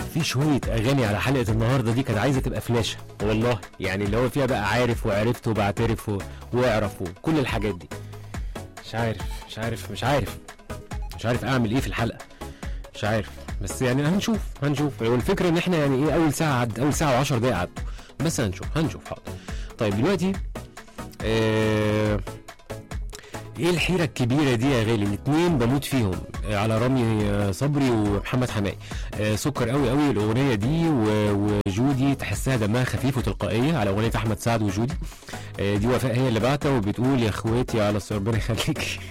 في شويه اغاني على حلقه النهارده دي كانت عايزه تبقى فلاشه والله يعني اللي هو فيها بقى عارف وعرفت وبعترف و- واعرف وكل الحاجات دي مش عارف مش عارف مش عارف مش عارف اعمل ايه في الحلقه مش عارف بس يعني هنشوف هنشوف والفكره ان احنا يعني ايه اول ساعه عد اول ساعه و10 دقايق عدوا بس هنشوف هنشوف حاضر طيب دلوقتي آه ايه الحيره الكبيره دي يا غالي الاثنين بموت فيهم آه، على رامي آه، صبري ومحمد حماقي آه، سكر قوي قوي الاغنيه دي و- وجودي تحسها دمها خفيف وتلقائيه على اغنيه احمد سعد وجودي آه، دي وفاء هي اللي بعتها وبتقول يا اخواتي على الص- ربنا يخليك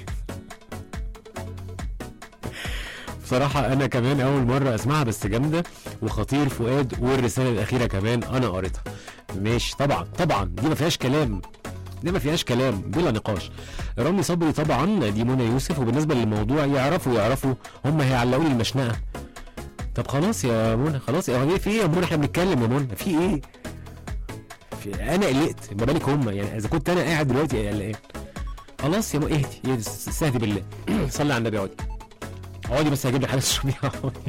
بصراحة أنا كمان أول مرة أسمعها بس جامدة وخطير فؤاد والرسالة الأخيرة كمان أنا قريتها ماشي طبعا طبعا دي ما فيهاش كلام دي ما فيهاش كلام بلا نقاش رامي صبري طبعا دي منى يوسف وبالنسبه للموضوع يعرفوا يعرفوا هم هيعلقوا لي المشنقه طب خلاص يا منى خلاص يا في ايه يا منى احنا بنتكلم يا منى في ايه في انا قلقت ما بالك هم يعني اذا كنت انا قاعد دلوقتي قلقان خلاص يا منى اهدي اهدي استهدي بالله صلي على النبي اقعدي اقعدي بس هجيب لك حاجه تشربيها اقعدي.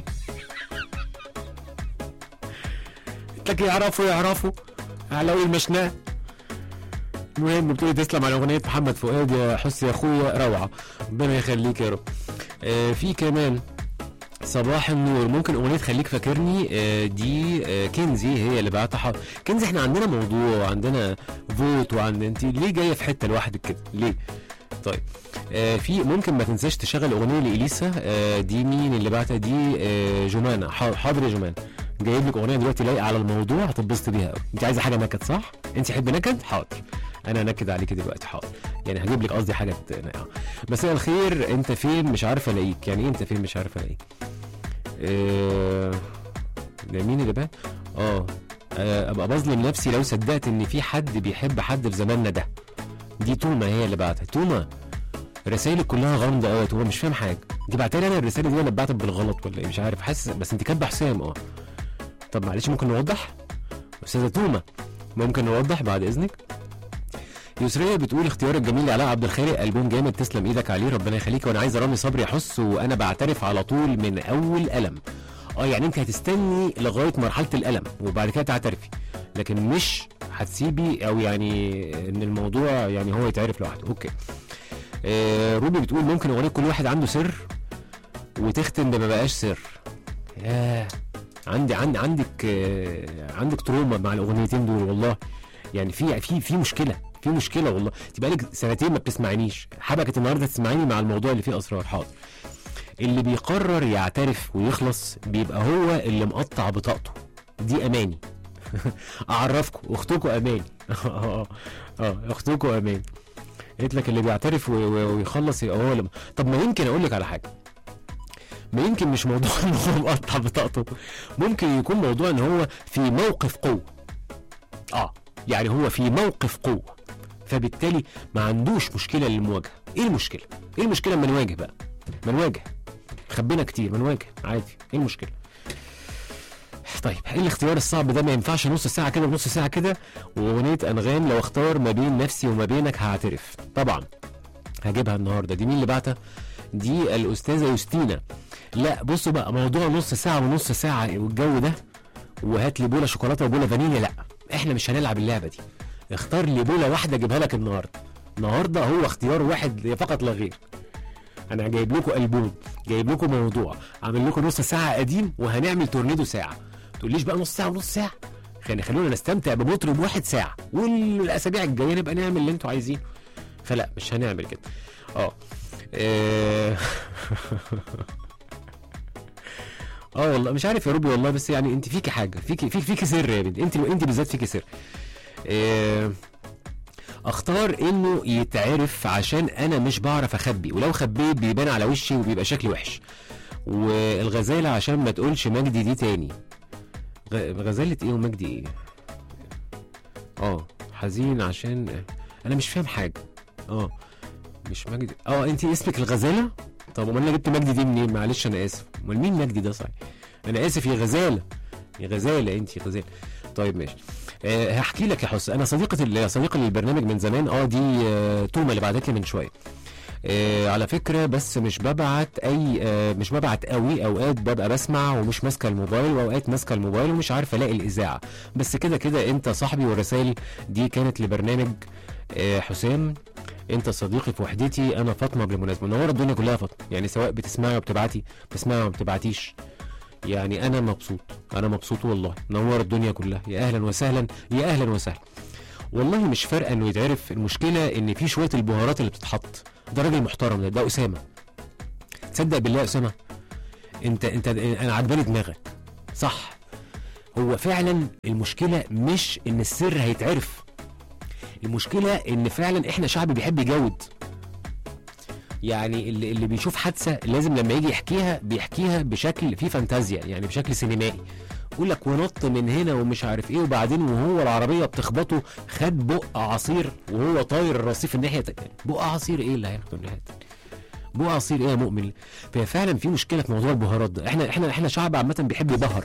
قلت لك يعرفوا يعرفوا علقوا لي المشنقه المهم بتقولي تسلم على اغنيه محمد فؤاد يا حس يا اخويا روعه ربنا يخليك يا رب آه في كمان صباح النور ممكن اغنيه خليك فاكرني آه دي آه كنزي هي اللي بعتها حاضر. كنزي احنا عندنا موضوع عندنا فوت وعند انت ليه جايه في حته لوحدك كده ليه طيب آه في ممكن ما تنساش تشغل اغنيه لاليسا آه دي مين اللي بعتها دي آه جمانه حا- حاضر يا جمانه جايب لك اغنيه دلوقتي لايقه على الموضوع هتتبسط بيها قوي انت عايزه حاجه نكد صح انت تحب نكد حاضر انا نكد عليك دلوقتي حاضر يعني هجيب لك قصدي حاجه ت- آه. مساء الخير انت فين مش عارف الاقيك يعني ايه انت فين مش عارف الاقيك آه، ده مين اللي بقى اه آه، ابقى بظلم نفسي لو صدقت ان في حد بيحب حد في زماننا ده دي توما هي اللي بعتها توما رسائلك كلها غامضه قوي يا توما مش فاهم حاجه دي بعتها لي انا الرساله دي ولا بعتها بالغلط ولا ايه مش عارف حاسس بس انت كاتبه حسام اه طب معلش ممكن نوضح استاذه توما ممكن نوضح بعد اذنك يسرية بتقول اختيار الجميل لعلاء عبد الخالق البوم جامد تسلم ايدك عليه ربنا يخليك وانا عايز رامي صبري احس وانا بعترف على طول من اول الم اه يعني انت هتستني لغايه مرحله الالم وبعد كده تعترفي لكن مش هتسيبي او يعني ان الموضوع يعني هو يتعرف لوحده اوكي آه روبي بتقول ممكن اغنيه كل واحد عنده سر وتختم بما بقاش سر ياه عندي عندي عندك آه عندك تروما مع الاغنيتين دول والله يعني في في في مشكله في مشكله والله انت بقالك سنتين ما بتسمعنيش حبكت النهارده تسمعيني مع الموضوع اللي فيه اسرار حاضر اللي بيقرر يعترف ويخلص بيبقى هو اللي مقطع بطاقته دي اماني اعرفكم اختكم اماني اه اه اختكم اماني قلت لك اللي بيعترف و- و- ويخلص يبقى هو اللي طب ما يمكن اقول لك على حاجه ما يمكن مش موضوع ان هو مقطع بطاقته ممكن يكون موضوع ان هو في موقف قوه اه يعني هو في موقف قوه فبالتالي ما عندوش مشكله للمواجهه ايه المشكله ايه المشكله اما نواجه بقى ما نواجه خبينا كتير ما نواجه عادي ايه المشكله طيب ايه الاختيار الصعب ده ما ينفعش نص ساعه كده ونص ساعه كده واغنيه انغام لو اختار ما بين نفسي وما بينك هعترف طبعا هجيبها النهارده دي مين اللي بعتها دي الاستاذه يوستينا لا بصوا بقى موضوع نص ساعه ونص ساعه والجو ده وهات لي بوله شوكولاته وبوله فانيليا لا احنا مش هنلعب اللعبه دي اختار لي بوله واحده اجيبها لك النهارده النهارده هو اختيار واحد فقط لا غير انا جايب لكم البوم جايب لكم موضوع عامل لكم نص ساعه قديم وهنعمل تورنيدو ساعه تقوليش بقى نص ساعه ونص ساعه خلينا خلونا نستمتع بمطرب واحد ساعه والاسابيع الجايه نبقى نعمل اللي انتوا عايزينه فلا مش هنعمل كده اه آه. اه والله مش عارف يا ربي والله بس يعني انت فيكي حاجه فيكي فيكي, فيكي سر يا بنتي انت انت بالذات فيكي سر آه، اختار انه يتعرف عشان انا مش بعرف اخبي ولو خبيت بيبان على وشي وبيبقى شكلي وحش والغزاله عشان ما تقولش مجدي دي تاني غ- غزاله ايه ومجدي ايه اه حزين عشان انا مش فاهم حاجه اه مش مجدي اه انت اسمك الغزاله طب امال انا جبت مجدي دي منين معلش انا اسف امال مين مجدي ده صحيح انا اسف يا غزاله يا غزاله انت يا غزاله طيب ماشي أه هحكي لك يا حس انا صديقه ال- صديقه للبرنامج من زمان اه دي آه توما اللي بعتت لي من شويه آه على فكره بس مش ببعت اي آه مش ببعت قوي اوقات ببقى بسمع ومش ماسكه الموبايل واوقات ماسكه الموبايل ومش عارف الاقي الاذاعه بس كده كده انت صاحبي والرسائل دي كانت لبرنامج آه حسام انت صديقي في وحدتي انا فاطمه بالمناسبه منوره الدنيا كلها فاطمه يعني سواء بتسمعي وبتبعتي بتسمعي وما بتبعتيش يعني انا مبسوط انا مبسوط والله نور الدنيا كلها يا اهلا وسهلا يا اهلا وسهلا والله مش فارقه انه يتعرف المشكله ان في شويه البهارات اللي بتتحط ده راجل محترم ده, ده اسامه تصدق بالله يا اسامه انت انت انا عجباني دماغك صح هو فعلا المشكله مش ان السر هيتعرف المشكله ان فعلا احنا شعب بيحب يجود يعني اللي, اللي بيشوف حادثه لازم لما يجي يحكيها بيحكيها بشكل فيه فانتازيا يعني بشكل سينمائي يقول لك ونط من هنا ومش عارف ايه وبعدين وهو العربيه بتخبطه خد بق عصير وهو طاير الرصيف الناحيه التانية. بق عصير ايه اللي هياخده الناحيه التانية؟ بق عصير ايه يا مؤمن ففعلا في مشكله في موضوع البهارات ده احنا احنا احنا شعب عامه بيحب يبهر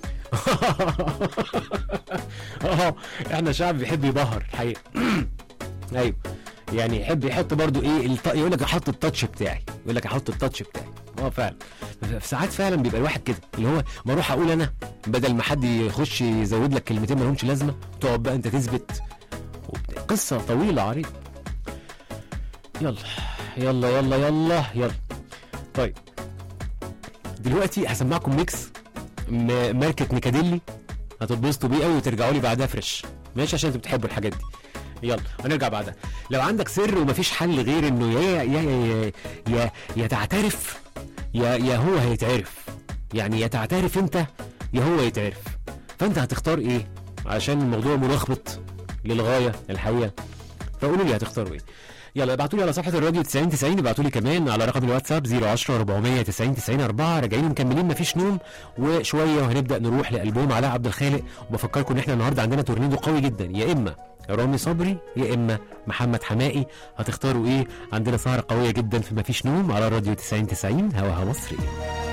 اه احنا شعب بيحب يبهر الحقيقه ايوه يعني يحب يحط برضو ايه الط... يقول لك احط التاتش بتاعي يقول لك احط التاتش بتاعي اه فعلا في ساعات فعلا بيبقى الواحد كده اللي هو ما اروح اقول انا بدل ما حد يخش يزود لك كلمتين ما لهمش لازمه تقعد بقى انت تثبت وبت- قصه طويله عريضه يلا يلا يلا يلا يلا طيب دلوقتي هسمعكم ميكس م- ماركه ميكاديلي هتتبسطوا بيه قوي وترجعوا لي بعدها فريش ماشي عشان انتوا بتحبوا الحاجات دي يلا هنرجع بعدها لو عندك سر ومفيش حل غير انه يا يا يا يا, يا تعترف يا يا هو هيتعرف يعني يا تعترف انت يا هو يتعرف فانت هتختار ايه عشان الموضوع ملخبط للغايه الحقيقه فقولوا لي هتختاروا ايه يلا ابعتوا لي على صفحه الراديو 90 90 ابعتوا لي كمان على رقم الواتساب 010 490 90 4 راجعين مكملين مفيش نوم وشويه وهنبدا نروح لالبوم علاء عبد الخالق وبفكركم ان احنا النهارده عندنا تورنيدو قوي جدا يا اما رامي صبري يا اما محمد حمائي هتختاروا ايه عندنا سهره قويه جدا في مفيش نوم على الراديو 90 90 هواها مصري